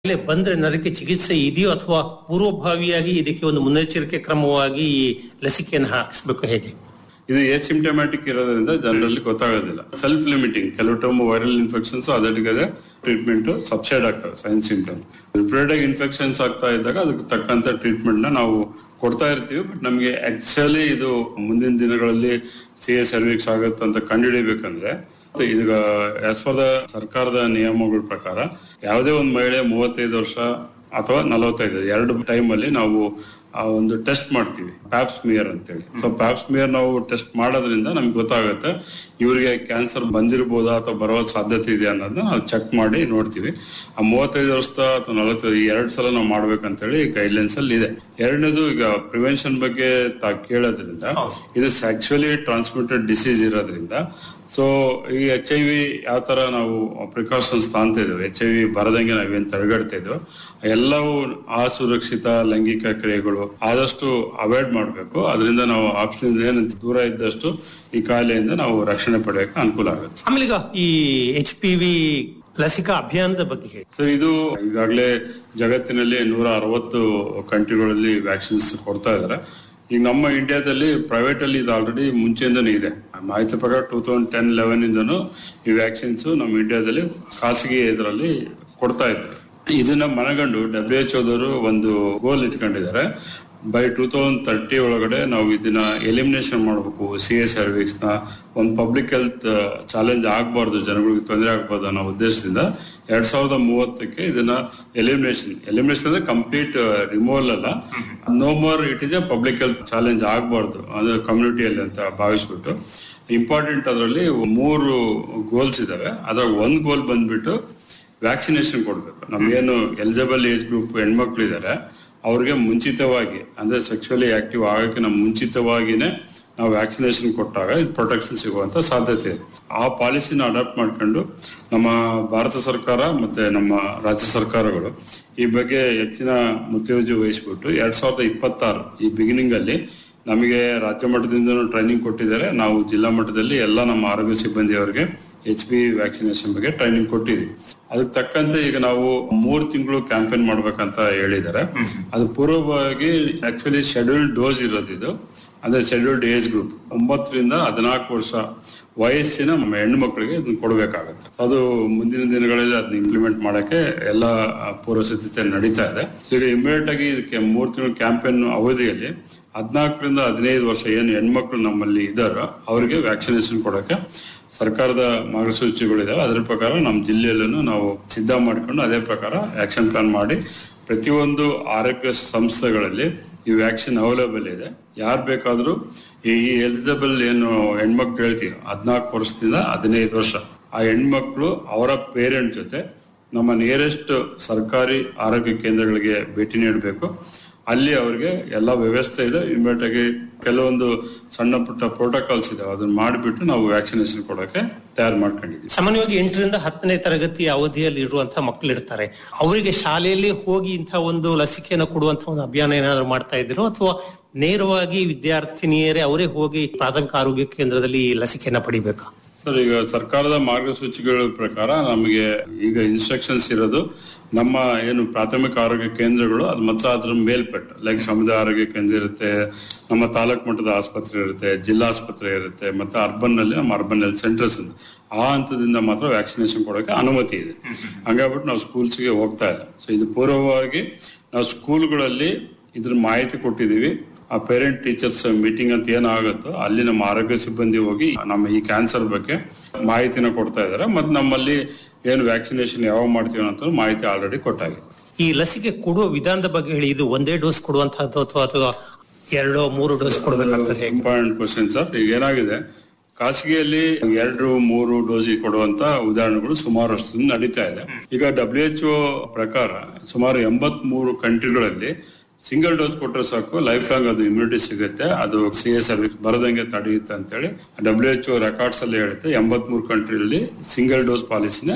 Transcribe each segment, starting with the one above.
ಕಾಯಿಲೆ ಬಂದ್ರೆ ಅದಕ್ಕೆ ಚಿಕಿತ್ಸೆ ಇದೆಯೋ ಅಥವಾ ಪೂರ್ವಭಾವಿಯಾಗಿ ಇದಕ್ಕೆ ಒಂದು ಮುನ್ನೆಚ್ಚರಿಕೆ ಕ್ರಮವಾಗಿ ಈ ಲಸಿಕೆಯನ್ನು ಹಾಕಿಸ್ಬೇಕು ಹೇಗೆ ಇದು ಎಸಿಂಟಮ್ಯಾಟಿಕ್ ಇರೋದ್ರಿಂದ ಜನರಲ್ಲಿ ಗೊತ್ತಾಗೋದಿಲ್ಲ ಸೆಲ್ಫ್ ಲಿಮಿಟಿಂಗ್ ಕೆಲವು ಟೈಮ್ ವೈರಲ್ ಇನ್ಫೆಕ್ಷನ್ಸ್ ಅದಕ್ಕೆ ಟ್ರೀಟ್ಮೆಂಟ್ ಸಬ್ಸೈಡ್ ಆಗ್ತವೆ ಸೈನ್ ಸಿಂಟಮ್ ರಿಪೀಟೆಡ್ ಆಗಿ ಇನ್ಫೆಕ್ಷನ್ಸ್ ಆಗ್ತಾ ಇದ್ದಾಗ ಅದಕ್ಕೆ ತಕ್ಕಂತ ಟ್ರೀಟ್ಮೆಂಟ್ ನ ನಾವು ಕೊಡ್ತಾ ಇರ್ತೀವಿ ಬಟ್ ನಮಗೆ ಆಕ್ಚುಲಿ ಇದು ಮುಂದಿನ ದಿನಗಳಲ್ಲಿ ಸಿ ಎ ಸರ್ವಿಕ್ಸ್ ಆಗುತ್ತೆ ಅಂತ ಕಂಡುಹಿಡಿಬೇಕಂದ್ರೆ ಮತ್ತೆ ಈಗ ಆಸ್ ಪರ್ ದ ಸರ್ಕಾರದ ನಿಯಮಗಳ ಪ್ರಕಾರ ಯಾವುದೇ ಒಂದು ಮಹಿಳೆ ಮೂವತ್ತೈದು ವರ್ಷ ಅಥವಾ ನಲವತ್ತೈದು ಎರಡು ಟೈಮ್ ಅಲ್ಲಿ ನಾವು ಆ ಒಂದು ಟೆಸ್ಟ್ ಮಾಡ್ತೀವಿ ಪ್ಯಾಪ್ಸ್ಮಿಯರ್ ಅಂತೇಳಿ ಸೊ ಪ್ಯಾಪ್ಸ್ಮಿಯರ್ ನಾವು ಟೆಸ್ಟ್ ಮಾಡೋದ್ರಿಂದ ನಮ್ಗೆ ಗೊತ್ತಾಗುತ್ತೆ ಇವರಿಗೆ ಕ್ಯಾನ್ಸರ್ ಬಂದಿರ್ಬೋದಾ ಅಥವಾ ಬರುವ ಸಾಧ್ಯತೆ ಇದೆ ಅನ್ನೋದನ್ನ ನಾವು ಚೆಕ್ ಮಾಡಿ ನೋಡ್ತೀವಿ ಆ ಮೂವತ್ತೈದು ವರ್ಷ ಅಥವಾ ನಲವತ್ತೈದು ಈ ಎರಡು ಸಲ ನಾವು ಮಾಡ್ಬೇಕಂತೇಳಿ ಗೈಡ್ಲೈನ್ಸ್ ಅಲ್ಲಿ ಇದೆ ಎರಡನೇದು ಈಗ ಪ್ರಿವೆನ್ಷನ್ ಬಗ್ಗೆ ತಾ ಕೇಳೋದ್ರಿಂದ ಇದು ಆಕ್ಚುಲಿ ಟ್ರಾನ್ಸ್ಮಿಟೆಡ್ ಡಿಸೀಸ್ ಇರೋದ್ರಿಂದ ಸೊ ಈ ಎಚ್ ಐ ವಿ ಯಾವ ತರ ನಾವು ಪ್ರಿಕಾಷನ್ಸ್ ತಾಂತ ಇದ್ದೇವೆ ಎಚ್ ಐ ವಿ ಬರದಂಗೆ ನಾವೇನ್ ತಡೆಗಟ್ತಾ ಇದ್ವೋ ಎಲ್ಲವೂ ಅಸುರಕ್ಷಿತ ಲೈಂಗಿಕ ಕ್ರಿಯೆಗಳು ಆದಷ್ಟು ಅವಾಯ್ಡ್ ಮಾಡಬೇಕು ಅದರಿಂದ ನಾವು ಆಪ್ಷನ್ ಏನಂತ ದೂರ ಇದ್ದಷ್ಟು ಈ ಕಾಯಿಲೆಯಿಂದ ನಾವು ರಕ್ಷಣೆ ಪಡೆಯಕ್ಕೆ ಅನುಕೂಲ ಆಗುತ್ತೆ ಆಮೇಲೆ ಈಗ ಈ ಎಚ್ ಪಿ ವಿ ಲಸಿಕಾ ಅಭಿಯಾನದ ಬಗ್ಗೆ ಹೇಳಿ ಸೊ ಇದು ಈಗಾಗಲೇ ಜಗತ್ತಿನಲ್ಲಿ ನೂರ ಅರವತ್ತು ಕಂಟ್ರಿಗಳಲ್ಲಿ ವ್ಯಾಕ್ಸಿನ್ಸ್ ಕೊಡ್ತಾ ಇದ್ದಾರೆ ಈಗ ನಮ್ಮ ಇಂಡಿಯಾದಲ್ಲಿ ಪ್ರೈವೇಟ್ ಅಲ್ಲಿ ಇದು ಆಲ್ರೆಡಿ ಮುಂಚೆಯಿಂದನೇ ಇದೆ ಮಾಹಿತಿ ಪ್ರಕಾರ ಟೂ ತೌಸಂಡ್ ಟೆನ್ ಲೆವೆನ್ ಇಂದನು ಈ ವ್ಯಾಕ್ಸಿನ್ಸ್ ನಮ್ಮ ಇಂಡಿಯಾದಲ್ಲಿ ಖಾಸಗಿ ಇದರಲ್ಲಿ ಕೊಡ್ತಾ ಇದ್ದಾರೆ ಇದನ್ನ ಮನಗಂಡು ಡಬ್ಲ್ಯೂ ಎಚ್ ಓದವರು ಒಂದು ಗೋಲ್ ಇಟ್ಕೊಂಡಿದ್ದಾರೆ ಬೈ ಟೂ ತೌಸಂಡ್ ತರ್ಟಿ ಒಳಗಡೆ ನಾವು ಇದನ್ನ ಎಲಿಮಿನೇಷನ್ ಮಾಡಬೇಕು ಸಿ ಎ ಸರ್ವಿಕ್ಸ್ ನ ಒಂದು ಪಬ್ಲಿಕ್ ಹೆಲ್ತ್ ಚಾಲೆಂಜ್ ಆಗಬಾರ್ದು ಜನಗಳಿಗೆ ತೊಂದರೆ ಆಗಬಾರ್ದು ಅನ್ನೋ ಉದ್ದೇಶದಿಂದ ಎರಡ್ ಸಾವಿರದ ಮೂವತ್ತಕ್ಕೆ ಇದನ್ನ ಎಲಿಮಿನೇಷನ್ ಎಲಿಮಿನೇಷನ್ ಅಂದ್ರೆ ಕಂಪ್ಲೀಟ್ ರಿಮೂವಲ್ ಅಲ್ಲ no more it is a public health challenge ಆಗಬಾರ್ದು ಅಂದ್ರೆ ಕಮ್ಯುನಿಟಿಯಲ್ಲಿ ಅಂತ ಭಾವಿಸ್ಬಿಟ್ಟು ಇಂಪಾರ್ಟೆಂಟ್ ಅದರಲ್ಲಿ ಮೂರು ಗೋಲ್ಸ್ ಇದಾವೆ ಅದ್ರ ಒಂದ್ ಗೋಲ್ ಬಂದ್ಬಿಟ್ಟು ವ್ಯಾಕ್ಸಿನೇಷನ್ ಕೊಡ್ಬೇಕು ನಮ್ಗೇನು ಎಲಿಜಿಬಲ್ ಏಜ್ ಗ್ರೂಪ್ ಹೆಣ್ಮಕ್ಳು ಇದಾರೆ ಅವ್ರಿಗೆ ಮುಂಚಿತವಾಗಿ ಅಂದ್ರೆ ಸೆಕ್ಸುವಲಿ ಆಕ್ಟಿವ್ ಆಗಕ್ಕೆ ನಮ್ಮ ಮುಂಚಿತವಾಗಿನೇ ನಾವು ವ್ಯಾಕ್ಸಿನೇಷನ್ ಕೊಟ್ಟಾಗ ಇದು ಪ್ರೊಟೆಕ್ಷನ್ ಸಿಗುವಂತ ಸಾಧ್ಯತೆ ಇದೆ ಆ ಪಾಲಿಸಿನ ಅಡಾಪ್ಟ್ ಮಾಡ್ಕೊಂಡು ನಮ್ಮ ಭಾರತ ಸರ್ಕಾರ ಮತ್ತೆ ನಮ್ಮ ರಾಜ್ಯ ಸರ್ಕಾರಗಳು ಈ ಬಗ್ಗೆ ಹೆಚ್ಚಿನ ಮುತುವರ್ಜಿ ವಹಿಸ್ಬಿಟ್ಟು ಎರಡ್ ಸಾವಿರದ ಇಪ್ಪತ್ತಾರು ಈ ಬಿಗಿನಿಂಗ್ ಅಲ್ಲಿ ನಮಗೆ ರಾಜ್ಯ ಮಟ್ಟದಿಂದ ಟ್ರೈನಿಂಗ್ ಕೊಟ್ಟಿದ್ದಾರೆ ನಾವು ಜಿಲ್ಲಾ ಮಟ್ಟದಲ್ಲಿ ಎಲ್ಲ ನಮ್ಮ ಆರೋಗ್ಯ ಸಿಬ್ಬಂದಿಯವರಿಗೆ ಎಚ್ ಪಿ ವ್ಯಾಕ್ಸಿನೇಷನ್ ಬಗ್ಗೆ ಟ್ರೈನಿಂಗ್ ಕೊಟ್ಟಿದ್ವಿ ಅದಕ್ಕೆ ತಕ್ಕಂತೆ ಈಗ ನಾವು ಮೂರ್ ತಿಂಗಳು ಕ್ಯಾಂಪೇನ್ ಮಾಡ್ಬೇಕಂತ ಹೇಳಿದ್ದಾರೆ ಅದು ಪೂರ್ವವಾಗಿ ಆಕ್ಚುಲಿ ಶೆಡ್ಯೂಲ್ಡ್ ಡೋಸ್ ಇರೋದು ಇದು ಅಂದ್ರೆ ಶೆಡ್ಯೂಲ್ಡ್ ಏಜ್ ಗ್ರೂಪ್ ಒಂಬತ್ತರಿಂದ ಹದಿನಾಲ್ಕು ವರ್ಷ ವಯಸ್ಸಿನ ನಮ್ಮ ಹೆಣ್ಣು ಮಕ್ಕಳಿಗೆ ಇದನ್ನ ಕೊಡಬೇಕಾಗತ್ತೆ ಅದು ಮುಂದಿನ ದಿನಗಳಲ್ಲಿ ಅದನ್ನ ಇಂಪ್ಲಿಮೆಂಟ್ ಮಾಡಕ್ಕೆ ಎಲ್ಲ ಪೂರ್ವ ಸಿದ್ಧತೆ ನಡೀತಾ ಇದೆ ಸೊ ಈಗ ಇಮಿಡಿಯೇಟ್ ಆಗಿ ಇದಕ್ಕೆ ಮೂರ್ ತಿಂಗಳು ಕ್ಯಾಂಪೇನ್ ಅವಧಿಯಲ್ಲಿ ಹದಿನಾಲ್ಕರಿಂದ ಹದಿನೈದು ವರ್ಷ ಏನು ಹೆಣ್ಮಕ್ಳು ನಮ್ಮಲ್ಲಿ ಇದ್ದಾರೋ ಅವರಿಗೆ ವ್ಯಾಕ್ಸಿನೇಷನ್ ಕೊಡಕ್ಕೆ ಸರ್ಕಾರದ ಮಾರ್ಗಸೂಚಿಗಳಿದಾವೆ ಅದರ ಪ್ರಕಾರ ನಮ್ಮ ಜಿಲ್ಲೆಯಲ್ಲೂ ನಾವು ಸಿದ್ಧ ಮಾಡಿಕೊಂಡು ಅದೇ ಪ್ರಕಾರ ಆಕ್ಷನ್ ಪ್ಲಾನ್ ಮಾಡಿ ಪ್ರತಿಯೊಂದು ಆರೋಗ್ಯ ಸಂಸ್ಥೆಗಳಲ್ಲಿ ಈ ವ್ಯಾಕ್ಸಿನ್ ಅವೈಲೇಬಲ್ ಇದೆ ಯಾರು ಬೇಕಾದ್ರೂ ಈ ಎಲಿಜಿಬಲ್ ಏನು ಹೆಣ್ಮಕ್ಳು ಹೇಳ್ತೀವಿ ಹದಿನಾಲ್ಕು ವರ್ಷದಿಂದ ಹದಿನೈದು ವರ್ಷ ಆ ಹೆಣ್ಮಕ್ಳು ಅವರ ಪೇರೆಂಟ್ ಜೊತೆ ನಮ್ಮ ನಿಯರೆಸ್ಟ್ ಸರ್ಕಾರಿ ಆರೋಗ್ಯ ಕೇಂದ್ರಗಳಿಗೆ ಭೇಟಿ ನೀಡಬೇಕು ಅಲ್ಲಿ ಅವರಿಗೆ ಎಲ್ಲ ವ್ಯವಸ್ಥೆ ಇದೆ ಇಮಿಡಿಯೇಟ್ ಆಗಿ ಕೆಲವೊಂದು ಸಣ್ಣ ಪುಟ್ಟ ಪ್ರೋಟೋಕಾಲ್ಸ್ ಇದೆ ಅದನ್ನ ಮಾಡಿಬಿಟ್ಟು ನಾವು ವ್ಯಾಕ್ಸಿನೇಷನ್ ಕೊಡೋಕೆ ತಯಾರು ಮಾಡ್ಕೊಂಡಿದ್ದೀವಿ ಸಾಮಾನ್ಯವಾಗಿ ಎಂಟರಿಂದ ಹತ್ತನೇ ತರಗತಿ ಅವಧಿಯಲ್ಲಿ ಇರುವಂತಹ ಮಕ್ಕಳು ಇರ್ತಾರೆ ಅವರಿಗೆ ಶಾಲೆಯಲ್ಲಿ ಹೋಗಿ ಇಂತಹ ಒಂದು ಲಸಿಕೆಯನ್ನು ಕೊಡುವಂತಹ ಒಂದು ಅಭಿಯಾನ ಏನಾದ್ರು ಮಾಡ್ತಾ ಇದ್ದೀರೋ ಅಥವಾ ನೇರವಾಗಿ ವಿದ್ಯಾರ್ಥಿನಿಯರೇ ಅವರೇ ಹೋಗಿ ಪ್ರಾಥಮಿಕ ಆರೋಗ್ಯ ಕೇಂದ್ರದಲ್ಲಿ ಈ ಲಸಿಕೆಯನ್ನ ಪಡಿಬೇಕಾ ಸರ್ ಈಗ ಸರ್ಕಾರದ ಮಾರ್ಗಸೂಚಿಗಳ ಪ್ರಕಾರ ನಮಗೆ ಈಗ ಇನ್ಸ್ಟ್ರಕ್ಷನ್ಸ್ ಇರೋದು ನಮ್ಮ ಏನು ಪ್ರಾಥಮಿಕ ಆರೋಗ್ಯ ಕೇಂದ್ರಗಳು ಅದು ಮತ್ತೆ ಅದ್ರ ಮೇಲ್ಪಟ್ಟು ಲೈಕ್ ಸಮುದಾಯ ಆರೋಗ್ಯ ಕೇಂದ್ರ ಇರುತ್ತೆ ನಮ್ಮ ತಾಲೂಕು ಮಟ್ಟದ ಆಸ್ಪತ್ರೆ ಇರುತ್ತೆ ಜಿಲ್ಲಾ ಆಸ್ಪತ್ರೆ ಇರುತ್ತೆ ಮತ್ತೆ ಅರ್ಬನ್ ನಲ್ಲಿ ನಮ್ಮ ಅರ್ಬನ್ ಹೆಲ್ತ್ ಸೆಂಟರ್ಸ್ ಆ ಹಂತದಿಂದ ಮಾತ್ರ ವ್ಯಾಕ್ಸಿನೇಷನ್ ಕೊಡೋಕೆ ಅನುಮತಿ ಇದೆ ಹಂಗಾಗ್ಬಿಟ್ಟು ನಾವು ಸ್ಕೂಲ್ಸ್ಗೆ ಹೋಗ್ತಾ ಇಲ್ಲ ಸೊ ಇದು ಪೂರ್ವವಾಗಿ ನಾವು ಸ್ಕೂಲ್ಗಳಲ್ಲಿ ಇದ್ರ ಮಾಹಿತಿ ಕೊಟ್ಟಿದೀವಿ ಆ ಪೇರೆಂಟ್ ಟೀಚರ್ಸ್ ಮೀಟಿಂಗ್ ಅಂತ ಏನಾಗುತ್ತೋ ಅಲ್ಲಿ ನಮ್ಮ ಆರೋಗ್ಯ ಸಿಬ್ಬಂದಿ ಹೋಗಿ ನಮ್ಮ ಈ ಕ್ಯಾನ್ಸರ್ ಬಗ್ಗೆ ಮಾಹಿತಿನ ಕೊಡ್ತಾ ಇದ್ದಾರೆ ಮತ್ತೆ ನಮ್ಮಲ್ಲಿ ಏನು ವ್ಯಾಕ್ಸಿನೇಷನ್ ಯಾವಾಗ ಮಾಡ್ತೀವಿ ಅಂತ ಮಾಹಿತಿ ಆಲ್ರೆಡಿ ಕೊಟ್ಟಾಗಿದೆ ಈ ಲಸಿಕೆ ಕೊಡುವ ವಿಧಾನದ ಬಗ್ಗೆ ಹೇಳಿ ಇದು ಒಂದೇ ಡೋಸ್ ಕೊಡುವಂತಹದ್ದು ಅಥವಾ ಅಥವಾ ಎರಡೋ ಮೂರು ಡೋಸ್ ಕೊಡಬೇಕಾಗ್ತದೆ ಇಂಪಾರ್ಟೆಂಟ್ ಕ್ವಶನ್ ಸರ್ ಈಗ ಏನಾಗಿದೆ ಖಾಸಗಿಯಲ್ಲಿ ಎರಡು ಮೂರು ಡೋಸ್ ಕೊಡುವಂತ ಉದಾಹರಣೆಗಳು ಸುಮಾರು ವರ್ಷದಿಂದ ನಡೀತಾ ಇದೆ ಈಗ ಡಬ್ಲ್ಯೂ ಎಚ್ ಪ್ರಕಾರ ಸುಮಾರು ಎಂಬತ್ ಮೂರು ಕಂಟ್ರಿಗಳಲ್ಲಿ ಸಿಂಗಲ್ ಡೋಸ್ ಕೊಟ್ಟರೆ ಸಾಕು ಲೈಫ್ ಲಾಂಗ್ ಅದು ಇಮ್ಯುನಿಟಿ ಸಿಗುತ್ತೆ ಅದು ಸಿ ಎ ಸರ್ವಿಸ್ ಬರದಂಗೆ ತಡೆಯುತ್ತೆ ಅಂತೇಳಿ ಡಬ್ಲ್ಯೂ ಎಚ್ ರೆಕಾರ್ಡ್ಸ್ ಅಲ್ಲಿ ಹೇಳುತ್ತೆ ಎಂಬತ್ ಮೂರು ಕಂಟ್ರಿಯಲ್ಲಿ ಸಿಂಗಲ್ ಡೋಸ್ ಪಾಲಿಸಿನ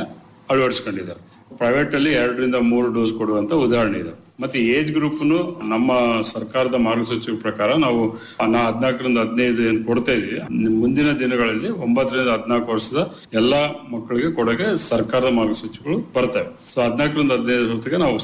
ಅಳವಡಿಸ್ಕೊಂಡಿದ್ದಾರೆ ಪ್ರೈವೇಟ್ ಅಲ್ಲಿ ಎರಡರಿಂದ ಮೂರು ಡೋಸ್ ಕೊಡುವಂತ ಉದಾಹರಣೆ ಇದೆ ಮತ್ತೆ ಏಜ್ ಗ್ರೂಪ್ ನಮ್ಮ ಸರ್ಕಾರದ ಮಾರ್ಗಸೂಚಿ ಪ್ರಕಾರ ನಾವು ನಾ ಹದಿನಾಲ್ಕರಿಂದ ಹದಿನೈದು ಏನ್ ಕೊಡ್ತಾ ಇದೀವಿ ಮುಂದಿನ ದಿನಗಳಲ್ಲಿ ಒಂಬತ್ತರಿಂದ ಹದಿನಾಲ್ಕು ವರ್ಷದ ಎಲ್ಲಾ ಮಕ್ಕಳಿಗೆ ಕೊಡೋಕೆ ಸರ್ಕಾರದ ಮಾರ್ಗಸೂಚಿಗಳು ಬರ್ತವೆ ಸೊ ಹದಿನಾಲ್ಕರಿಂದ ಹದಿನೈದು ಹೊತ್ತಿಗೆ ನಾವು